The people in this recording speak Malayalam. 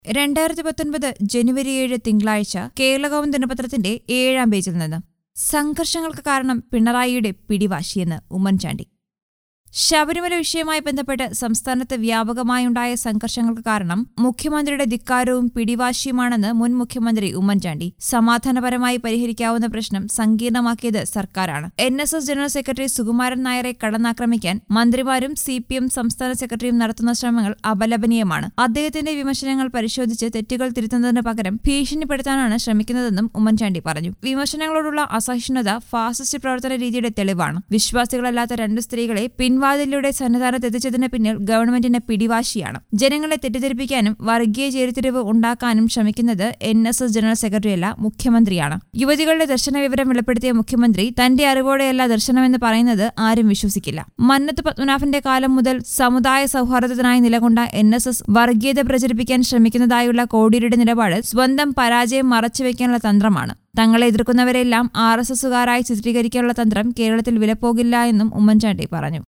രണ്ടായിരത്തി പത്തൊൻപത് ജനുവരി ഏഴ് തിങ്കളാഴ്ച കേരളകൗമുദി ദിനപത്രത്തിന്റെ ഏഴാം പേജിൽ നിന്ന് സംഘർഷങ്ങൾക്ക് കാരണം പിണറായിയുടെ പിടിവാശിയെന്ന് ഉമ്മൻചാണ്ടി ശബരിമല വിഷയവുമായി ബന്ധപ്പെട്ട് സംസ്ഥാനത്ത് വ്യാപകമായുണ്ടായ സംഘർഷങ്ങൾക്ക് കാരണം മുഖ്യമന്ത്രിയുടെ ധിക്കാരവും പിടിവാശിയുമാണെന്ന് മുൻ മുഖ്യമന്ത്രി ഉമ്മൻചാണ്ടി സമാധാനപരമായി പരിഹരിക്കാവുന്ന പ്രശ്നം സങ്കീർണമാക്കിയത് സർക്കാരാണ് N S S general secretary Sukumaran നായരെ കടന്നാക്രമിക്കാൻ മന്ത്രിമാരും സി പി എം സംസ്ഥാന സെക്രട്ടറിയും നടത്തുന്ന ശ്രമങ്ങൾ അപലപനീയമാണ് അദ്ദേഹത്തിന്റെ വിമർശനങ്ങൾ പരിശോധിച്ച് തെറ്റുകൾ തിരുത്തുന്നതിന് പകരം ഭീഷണിപ്പെടുത്താനാണ് ശ്രമിക്കുന്നതെന്നും ഉമ്മൻചാണ്ടി പറഞ്ഞു വിമർശനങ്ങളോടുള്ള അസഹിഷ്ണുത ഫാസിസ്റ്റ് പ്രവർത്തന രീതിയുടെ തെളിവാണ് വിശ്വാസികളല്ലാത്ത രണ്ട് സ്ത്രീകളെ പിൻവാതിലൂടെ സന്നിധാനത്ത് എത്തിച്ചതിന് പിന്നിൽ ഗവൺമെന്റിന് പിടിവാശിയാണ് ജനങ്ങളെ തെറ്റിദ്ധരിപ്പിക്കാനും വർഗീയ ചേരിതിരിവ് ഉണ്ടാക്കാനും ശ്രമിക്കുന്നത് എൻ എസ് എസ് ജനറൽ സെക്രട്ടറിയല്ല മുഖ്യമന്ത്രിയാണ് യുവതികളുടെ ദർശന വിവരം വെളിപ്പെടുത്തിയ മുഖ്യമന്ത്രി തന്റെ അറിവോടെയല്ല ദർശനമെന്ന് പറയുന്നത് ആരും വിശ്വസിക്കില്ല മന്നത്ത് പത്മനാഭന്റെ കാലം മുതൽ സമുദായ സൗഹാർദ്ദത്തിനായി നിലകൊണ്ട എൻ എസ് എസ് വർഗീയത പ്രചരിപ്പിക്കാൻ ശ്രമിക്കുന്നതായുള്ള കോടിയുടെ നിലപാട് സ്വന്തം പരാജയം മറച്ചുവെക്കാനുള്ള തന്ത്രമാണ് തങ്ങളെ എതിർക്കുന്നവരെല്ലാം ആർ എസ് എസുകാരായി ചിത്രീകരിക്കാനുള്ള തന്ത്രം കേരളത്തിൽ വിലപ്പോകില്ല എന്നും ഉമ്മൻചാണ്ടി പറഞ്ഞു